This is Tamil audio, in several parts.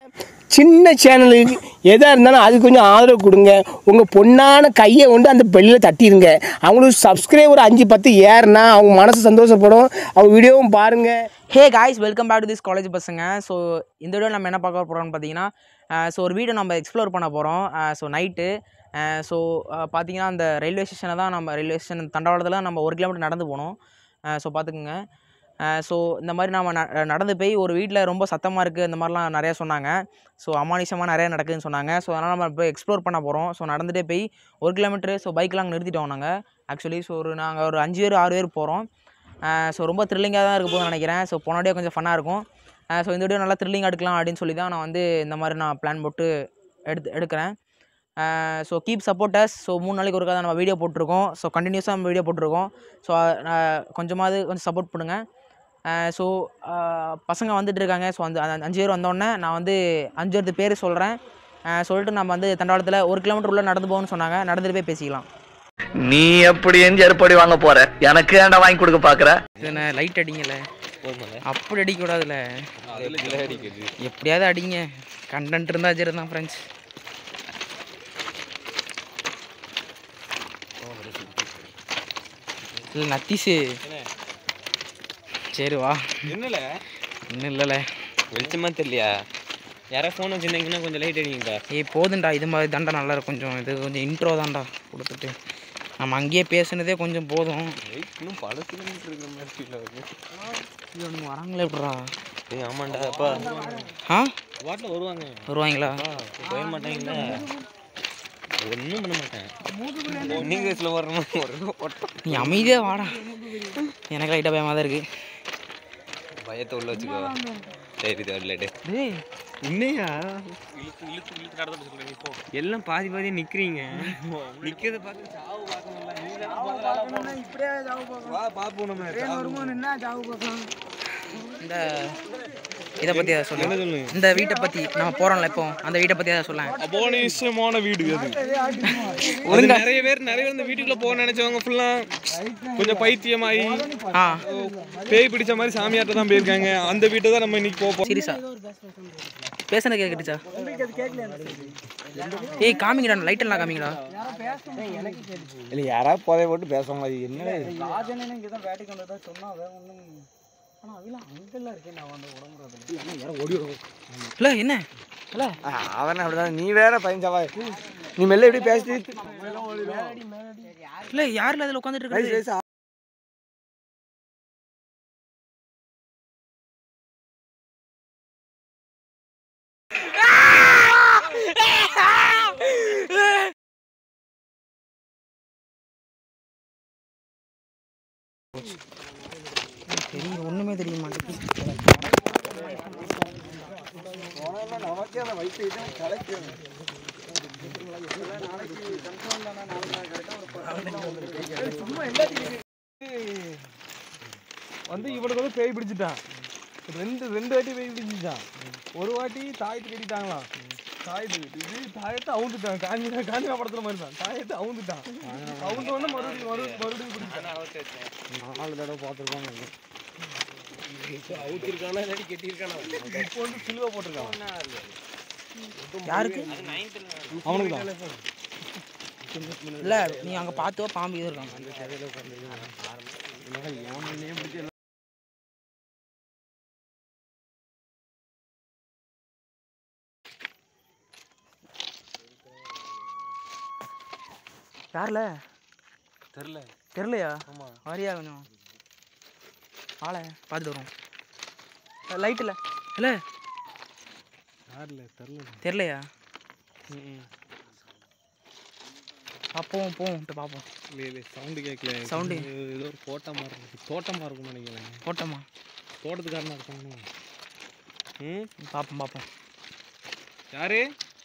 சின்ன சேனலுக்கு எதாக இருந்தாலும் அது கொஞ்சம் ஆதரவு கொடுங்க உங்கள் பொண்ணான கையை கொண்டு அந்த பெல்லில் தட்டிடுங்க அவங்களுக்கு சப்ஸ்கிரைபர் அஞ்சு பத்து ஏறுனா அவங்க மனசு சந்தோஷப்படும் அவங்க வீடியோவும் பாருங்கள் hey guys welcome back to this college பசங்க ஸோ இந்த வீடியோ நம்ம என்ன பார்க்க போகிறோம்னு பார்த்தீங்கன்னா ஸோ ஒரு வீடியோ நம்ம எக்ஸ்ப்ளோர் பண்ண போகிறோம் ஸோ நைட்டு ஸோ பார்த்தீங்கன்னா அந்த ரயில்வே ஸ்டேஷனை தான் நம்ம ரயில்வே ஸ்டேஷன் தண்டவாளத்தில் நம்ம ஒரு கிலோமீட்டர் நடந்து போனோம் ஸோ பார்த்துக்குங்க ஸோ இந்த மாதிரி நம்ம ந- நடந்து போய் ஒரு வீட்டில் ரொம்ப சத்தமாக இருக்குது அந்த மாதிரிலாம் நிறையா சொன்னாங்க ஸோ அமானுஷமாக நிறையா நடக்குதுன்னு சொன்னாங்க ஸோ அதனால் நம்ம போய் எக்ஸ்ப்ளோர் பண்ண போகிறோம் ஸோ நடந்துகிட்டே போய் ஒரு கிலோமீட்டர் ஸோ பைக்கில் அங்கே நிறுத்திட்டோம் நாங்கள் ஆக்சுவலி ஸோ ஒரு நாங்கள் ஒரு அஞ்சு பேர் ஆறு பேர் போகிறோம் ஸோ ரொம்ப த்ரில்லிங்காக தான் இருக்க போகுதுன்னு நினைக்கிறேன் ஸோ போன வீடியோ கொஞ்சம் ஃபன்னாக இருக்கும் ஸோ இந்த வீடியோ நல்லா த்ரில்லிங்காக எடுக்கலாம் அப்படின்னு சொல்லி தான் நான் வந்து இந்த மாதிரி நான் பிளான் போட்டு எடுத்து எடுக்கிறேன் ஸோ கீப் சப்போர்ட்டர்ஸ் ஸோ மூணு நாளைக்கு ஒருக்கா தான் நம்ம வீடியோ போட்டிருக்கோம் ஸோ கண்டினியூஸாக நம்ம வீடியோ போட்டிருக்கோம் ஸோ கொஞ்சமாவது கொஞ்சம் சப்போர்ட் பண்ணுங்கள் ஸோ பசங்க வந்துட்டு இருக்காங்க ஸோ அந்த அந்த அஞ்சு பேர் வந்தோடனே நான் வந்து அஞ்சு பேர்த்து பேர் சொல்கிறேன் சொல்லிட்டு நம்ம வந்து தண்டவாளத்தில் ஒரு கிலோமீட்டர் உள்ள நடந்து போகணும்னு சொன்னாங்க நடந்துட்டு போய் பேசிக்கலாம் நீ எப்படி செருப்படி வாங்க போற எனக்கு ஏன்டா வாங்கி கொடுக்க பாக்குற இதுண்ணே லைட் அடிங்கல அப்படி அடிக்கக்கூடாதுல்ல எப்படியாவது அடிங்க கண்டென்ட் இருந்தால் சரி தான் ஃப்ரெண்ட்ஸ் இல்லை நத்தீஸு சரி வா என்னல இன்னும் இல்லைல்ல வெளிச்சமா தெரியலையா யாரா ஃபோன் வச்சிருந்தீங்கன்னா கொஞ்சம் லைட் அடிங்கடா ஏய் போதும்டா இது மாதிரி தாண்டா நல்லா இருக்கும் கொஞ்சம் இது கொஞ்சம் இன்ட்ரோ தான்டா கொடுத்துட்டு நம்ம அங்கேயே பேசுனதே கொஞ்சம் போதும் இன்னும் பல கிலோமீட்டர் இருக்கிற மாதிரி ஃபீல் ஆகுது இவனுங்க வராங்களே எப்படா ஏய் ஆமாண்டா அப்பா ஆ வாட்டில் வருவாங்க வருவாங்களா போய மாட்டாங்களா ஒன்றும் பண்ண மாட்டேன் நீங்கள் வயசில் வரணும் ஒரு ஓட்டம் நீ அமைதியாக வாடா எனக்கு லைட்டாக பயமாக தான் இருக்குது பயத்தை உள்ள வச்சுக்கோ சரி இது வரலட்டு டேய் உன்னையா எல்லாம் பாதி பாதி நிக்கிறீங்க நிக்கிறத பார்த்து சாவு பார்க்கணும்ல வா பாப்போம் நம்ம இந்த இதை பற்றி அதை சொல்லு இந்த வீட்டை பற்றி நம்ம போகிறோம்ல இப்போ அந்த வீட்டை பற்றி அதை சொல்லேன் அபோனிசமான வீடு அது அது நிறைய பேர் நிறைய பேர் இந்த வீட்டுக்குள்ள போக நினைச்சவங்க ஃபுல்லா கொஞ்சம் பைத்தியமாயி ஆ பேய் பிடிச்ச மாதிரி சாமியார்ட்ட தான் போயிருக்காங்க அந்த வீட்டை தான் நம்ம இன்னைக்கு போக போறோம் சீரியஸா பேசுனது கேட்குதுச்சா ஏய் காமிங்கடா லைட் எல்லாம் காமிங்கடா இல்லை யாராவது போதை போட்டு பேசுவாங்க அது என்ன இல்லை என்ன இல்லை அவன் அப்படிதான் நீ வேற பையன்சாவா நீ மெல்ல எப்படி பேசிட்டு இல்லை யாரில் அதில் உட்காந்துட்டு வயசு இருக்கு வயசு தெரியும் ஒன்றுமே தெரிய மாட்டேங்குது வந்து இவனுக்கு வந்து பேய் பிடிச்சிட்டான் ரெண்டு ரெண்டு வாட்டி பேய் பிடிச்சிட்டான் ஒரு வாட்டி தாயத்து கட்டிட்டாங்களாம் தாயத்து இது தாயத்தை அவுந்துட்டான் காஞ்சி காஞ்சினா படத்துல மாதிரி தான் தாயத்தை அவுந்துட்டான் அவுந்து வந்து மறுபடியும் மறுபடியும் மறுபடியும் பிடிச்சிட்டான் நாலு தடவை பார்த்துருப்பாங்க இப்போ வந்து சிலுவை போட்டிருக்கான் யாருக்கு அவனுக்கு தான் இல்லை நீ அங்கே பார்த்தோ பாம்பு இது இருக்காங்க யாரில் தெரில தெரிலையா ஆமா வரியா கொஞ்சம் ஆளை பார்த்துட்டு வருவோம் லைட்டில் இல்லை யாரில் தெரில தெரிலையா பார்ப்போம் போவோம் பார்ப்போம் இல்லை இல்லை சவுண்டு கேட்கல Sound? ஏதோ ஒரு தோட்டமாக இருக்கும் தோட்டமாக இருக்கும்னு நினைக்கிறேன் போட்டோமா தோட்டத்துக்காரனா இருக்காங்க ம் பார்ப்போம் பார்ப்போம் யாரு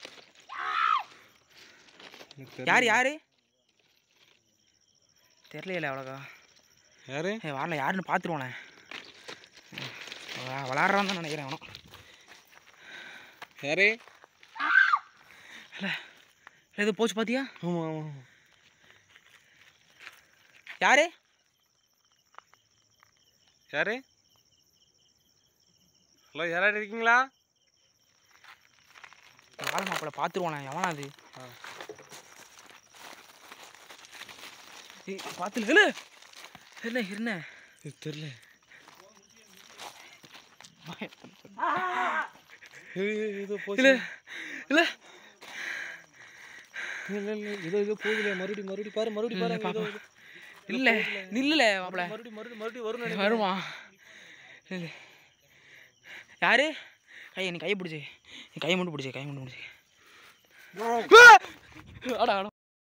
யார் யார் தெரியலையில அவ்வளோக்கா யாரு ஏ வரல யாருன்னு பார்த்துருவானே விளாட்றான்னு தான் நினைக்கிறேன் அவனும் யாரு இல்லை இது போச்சு பார்த்தியா ஆமா ஆமா யாரு யாரு ஹலோ யாராவது இருக்கீங்களா வாழ மாப்பிள்ள பார்த்துருவானே எவனா அது ஏய் பார்த்துல இல்லை என்ன என்ன தெரியல ஏதோ போச்சு இல்லை இல்லை இல்ல இல்ல ஏதோ ஏதோ போகுதுல மறுபடியும் மறுபடியும் பாரு மறுபடியும் பாரு அங்க ஏதோ ஏதோ. இல்லை நில்லுல மாப்பிள்ள மறுபடியும் மறுபடியும் மறுபடியும் வரும் நினைக்கிறேன். வருமா இல்லை யாரு கையை நீ கையை பிடிச்சி நீ கையை மட்டும் பிடிச்சி கையை மட்டும் பிடிச்சி ஆடா ஆடா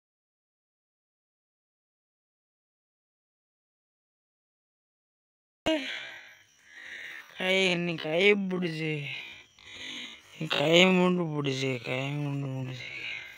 கை நீ கையை பிடிச்சி நீ கையை மட்டும் பிடிச்சி கையை மட்டும் பிடிச்சி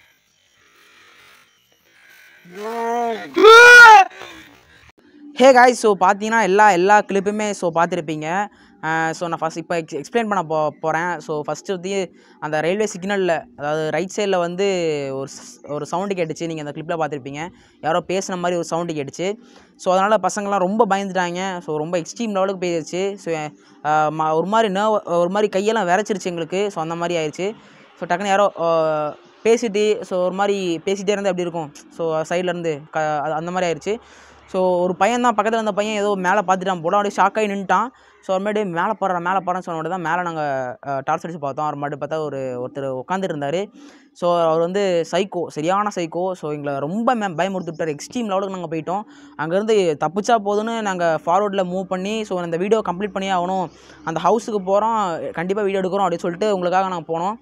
ஹே காய்ஸ் ஸோ பார்த்தீங்கன்னா எல்லா எல்லா கிளிப்புமே ஸோ பார்த்துருப்பீங்க ஸோ நான் ஃபஸ்ட் இப்போ எக்ஸ் எக்ஸ்பிளைன் பண்ண போ போகிறேன் ஸோ ஃபஸ்ட்டு வந்து அந்த ரயில்வே சிக்னலில் அதாவது ரைட் சைடில் வந்து ஒரு ஸ்- ஒரு சவுண்டு கேட்டுச்சு நீங்கள் அந்த கிளிப்பில் பார்த்துருப்பீங்க யாரோ பேசுன மாதிரி ஒரு சவுண்டு கேட்டுச்சு ஸோ அதனால் பசங்கள்லாம் ரொம்ப பயந்துட்டாங்க ஸோ ரொம்ப எக்ஸ்ட்ரீம் லெவலுக்கு போயிடுச்சு ஸோ ஒரு மாதிரி நர்வ் ஒரு மாதிரி கையெல்லாம் விரைச்சிருச்சு எங்களுக்கு ஸோ அந்த மாதிரி ஆயிடுச்சு ஸோ டக்குன்னு யாரோ அஹ், பேசிட்டு ஸோ ஒரு மாதிரி பேசிகிட்டே இருந்தால் எப்படி இருக்கும் ஸோ சைட்லேருந்து க அது- அந்த மாதிரி ஆயிடுச்சு ஸோ ஒரு பையன் தான் பக்கத்தில் இருந்த பையன் ஏதோ மேலே பார்த்துட்டான் போல அப்படியே ஷாக் ஆகி நின்ட்டான் ஸோ அப்புறமேட்டு மேலே போடுறேன் மேலே போகிறேன்னு சொன்ன தான் மேலே நாங்கள் டார்ச் அடிச்சு பார்த்தோம் அப்புறமேட்டு பார்த்தா ஒரு ஒருத்தர் உட்காந்துட்டு இருந்தார் ஸோ அவர் வந்து சைக்கோ சரியான சைக்கோ ஸோ எங்களை ரொம்ப மே பயமுறுத்தி விட்டார் எக்ஸ்ட்ரீம் லெவலுக்கு நாங்கள் போயிட்டோம் அங்கேருந்து தப்பிச்சா போதுன்னு நாங்கள் ஃபார்வர்டில் மூவ் பண்ணி ஸோ அந்த வீடியோ கம்ப்ளீட் பண்ணி ஆகணும் அந்த ஹவுஸுக்கு போகிறோம் கண்டிப்பாக வீடியோ எடுக்கிறோம் அப்படின்னு சொல்லிட்டு உங்களுக்காக நாங்கள் போனோம்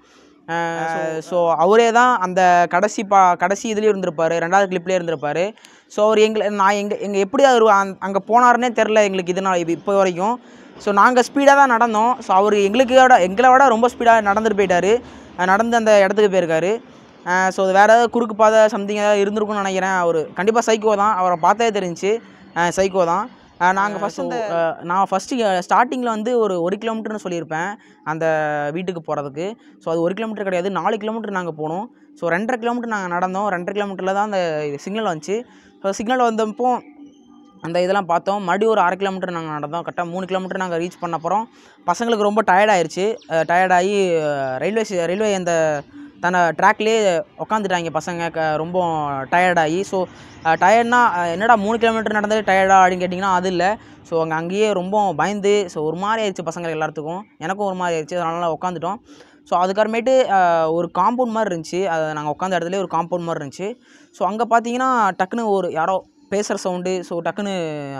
ஸோ அவரே தான் அந்த கடைசி பா கடைசி இதுலேயும் இருந்திருப்பார் ரெண்டாவது கிளிப்லேயே இருந்திருப்பார் ஸோ அவர் எங்களை நான் எங்கள் எங்கள் எப்படி அவர் அங்கே போனாருன்னே தெரில எங்களுக்கு இது நான் இப்போ வரைக்கும் ஸோ நாங்கள் ஸ்பீடாக தான் நடந்தோம் ஸோ அவர் எங்களுக்கு விட எங்களை விட ரொம்ப ஸ்பீடாக நடந்துட்டு போயிட்டார் நடந்து அந்த இடத்துக்கு போயிருக்காரு ஸோ அது வேறு ஏதாவது குறுக்கு பாதை சம்திங் ஏதாவது இருந்திருக்கும்னு நினைக்கிறேன் அவர் கண்டிப்பாக சைக்கோ தான் அவரை பார்த்தே தெரிஞ்சுச்சு சைக்கோ தான் நாங்கள் ஃபஸ்ட் இந்த நான் ஃபஸ்ட்டு ஸ்டார்டிங்கில் வந்து ஒரு ஒரு கிலோமீட்டர்னு சொல்லியிருப்பேன் அந்த வீட்டுக்கு போகிறதுக்கு ஸோ அது ஒரு கிலோமீட்டர் கிடையாது நாலு கிலோமீட்டர் நாங்கள் போனோம் ஸோ ரெண்டரை கிலோமீட்டர் நாங்கள் நடந்தோம் ரெண்டரை கிலோமீட்டரில் தான் அந்த சிக்னல் வந்துச்சு ஸோ சிக்னல் வந்தப்போ அந்த இதெல்லாம் பார்த்தோம் மறுபடியும் ஒரு அரை கிலோமீட்டர் நாங்கள் நடந்தோம் கரெக்டாக மூணு கிலோமீட்டர் நாங்கள் ரீச் பண்ண அப்புறம் பசங்களுக்கு ரொம்ப டயர்ட் ஆயிடுச்சு டயர்டாகி ரயில்வே ரயில்வே அந்த தன்னை ட்ராக்லேயே உக்காந்துட்டாங்க பசங்க க ரொம்ப டயர்டாகி ஸோ டயர்ட்னா என்னடா மூணு கிலோமீட்டர் நடந்தது டயர்டா அப்படின்னு கேட்டிங்கன்னா அது இல்லை ஸோ அங்கே அங்கேயே ரொம்ப பயந்து ஸோ ஒரு மாதிரி ஆயிடுச்சு பசங்க எல்லாத்துக்கும் எனக்கும் ஒரு மாதிரி ஆயிடுச்சு அதனால உட்காந்துட்டோம் ஸோ அதுக்கப்புறமேட்டு அஹ், ஒரு காம்பவுண்ட் மாதிரி இருந்துச்சு அது நாங்கள் உட்காந்த இடத்துல ஒரு காம்பவுண்ட் மாதிரி இருந்துச்சு ஸோ அங்கே பார்த்தீங்கன்னா டக்குன்னு ஒரு யாரோ பேசுகிற சவுண்டு ஸோ டக்குன்னு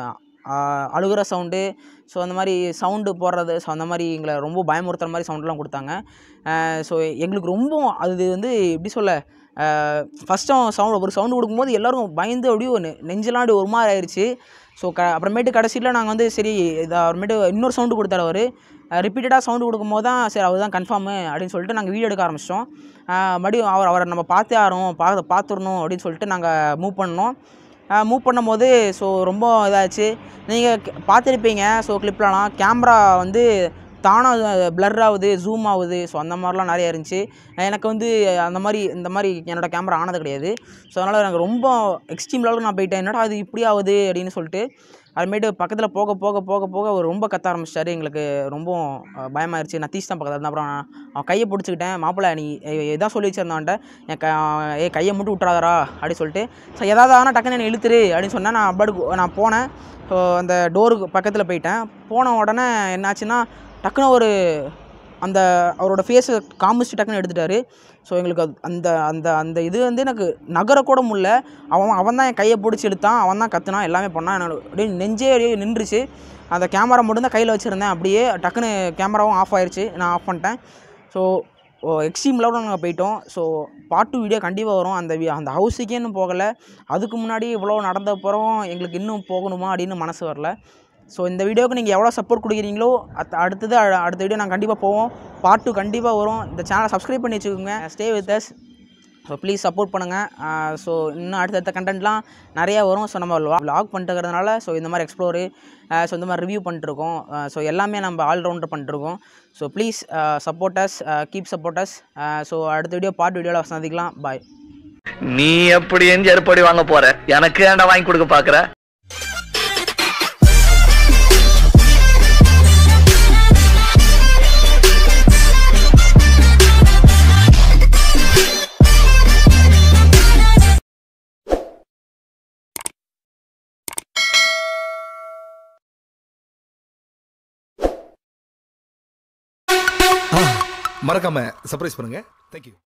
ஆஹ், அழுகுற சவுண்டு ஸோ அந்த மாதிரி சவுண்டு போடுறது ஸோ அந்த மாதிரி எங்களை ரொம்ப பயமுறுத்துற மாதிரி சவுண்டெலாம் கொடுத்தாங்க ஸோ எங்களுக்கு ரொம்ப அது வந்து எப்படி சொல்ல ஃபஸ்ட்டும் சவுண்ட் ஒரு சவுண்டு கொடுக்கும்போது எல்லோரும் பயந்து அப்படியே ஒரு நெ- நெஞ்செல்லாம் அப்படியே ஒரு மாதிரி ஆயிடுச்சு ஸோ க அப்புறமேட்டு கடைசியில் நாங்கள் வந்து சரி இது அப்புறமேட்டு இன்னொரு சவுண்டு கொடுத்தாரு அவர் ரிப்பீட்டடாக சவுண்டு கொடுக்கும்போது தான் சரி அவர் தான் கன்ஃபார்மு அப்படின்னு சொல்லிட்டு நாங்கள் வீடியோ எடுக்க ஆரம்பிச்சிட்டோம் மறுபடியும் அவர் அவரை நம்ம பார்த்தே ஆகிறோம் பா பார்த்துடணும் அப்படின்னு சொல்லிட்டு நாங்கள் மூவ் பண்ணோம் மூவ் பண்ணும்போது ஸோ ரொம்ப இதாச்சு நீங்கள் பார்த்துருப்பீங்க ஸோ கிளிப்லலாம் கேமரா வந்து தானாக பிளர் ஆகுது ஜூம் ஆகுது ஸோ அந்த மாதிரிலாம் நிறைய இருந்துச்சு எனக்கு வந்து அந்த மாதிரி இந்த மாதிரி என்னோடய கேமரா ஆனது கிடையாது ஸோ அதனால் எனக்கு ரொம்ப எக்ஸ்ட்ரீம் லெவலுக்கு நான் போயிட்டேன் என்னடா அது இப்படி ஆகுது அப்படின்னு சொல்லிட்டு அதுமேட்டு பக்கத்தில் போக போக போக போக அவர் ரொம்ப கத்த ஆரம்பிச்சிட்டாரு எங்களுக்கு ரொம்ப அஹ், பயமாயிருச்சு நத்தீஷ் தான் பக்கத்தில் இருந்தான் அப்புறம் நான் அவன் கையை பிடிச்சிக்கிட்டேன் மாப்பிள்ளை நீ எதாவது சொல்லி வச்சிருந்தான்ட்ட என் க ஏ கையை மட்டும் விட்றாதரா அப்படின்னு சொல்லிட்டு ஸோ ஏதாவது ஆனால் டக்குன்னு என்னை இழுத்துரு அப்படின்னு சொன்னேன் நான் அப்பாடு நான் போனேன் ஸோ அந்த டோருக்கு பக்கத்தில் போயிட்டேன் போன உடனே என்னாச்சுன்னா டக்குன்னு ஒரு அந்த அவரோட ஃபேஸை காமிச்சு டக்குன்னு எடுத்துட்டாரு ஸோ எங்களுக்கு அது- அந்த அந்த அந்த இது வந்து எனக்கு நகரக்கூட முடியல அவன் அவன் தான் என் கையை பிடிச்சி எடுத்தான் அவன் தான் கத்துனான் எல்லாமே பண்ணான் எனக்கு அப்படியே நெஞ்சே அப்படியே நின்றுச்சு அந்த கேமரா மட்டும்தான் கையில் வச்சுருந்தேன் அப்படியே டக்குன்னு கேமராவும் ஆஃப் ஆயிருச்சு நான் ஆஃப் பண்ணிட்டேன் ஸோ எக்ஸ்ட்ரீம் லெவலில் நாங்கள் போயிட்டோம் ஸோ பாட்டு வீடியோ கண்டிப்பாக வரும் அந்த வி- அந்த ஹவுஸுக்கே இன்னும் போகலை அதுக்கு முன்னாடி இவ்வளோ நடந்த அப்புறம் எங்களுக்கு இன்னும் போகணுமா அப்படின்னு மனசு வரல ஸோ இந்த வீடியோவுக்கு நீங்கள் எவ்வளோ சப்போர்ட் கொடுக்குறீங்களோ அத் அடுத்தது அ- அடுத்த வீடியோ நாங்கள் கண்டிப்பாக போவோம் பார்ட் டூ கண்டிப்பாக வரும் இந்த சேனலை சப்ஸ்கிரைப் பண்ணி வச்சுக்கோங்க stay with us so please support பண்ணுங்கள் ஸோ இன்னும் அடுத்தடுத்த கண்டென்ட்லாம் நிறையா வரும் ஸோ நம்ம வ்ளாக் பண்ணிட்டு இருக்கிறதுனால ஸோ இந்த மாதிரி எக்ஸ்ப்ளோரு ஸோ இந்த மாதிரி ரிவ்யூ பண்ணிட்டுருக்கோம் ஸோ எல்லாமே நம்ம ஆல்ரவுண்டர் பண்ணிட்டுருக்கோம் so please support us keep support us so அடுத்த வீடியோ பார்ட் வீடியோவில் சந்திக்கலாம் பாய் நீ எப்படி என் செருப்படி வாங்க போற எனக்கு ஏன்டா வாங்கி கொடுக்க பாக்குற மறக்காம சர்ப்ரைஸ் பண்ணுங்க தேங்க்யூ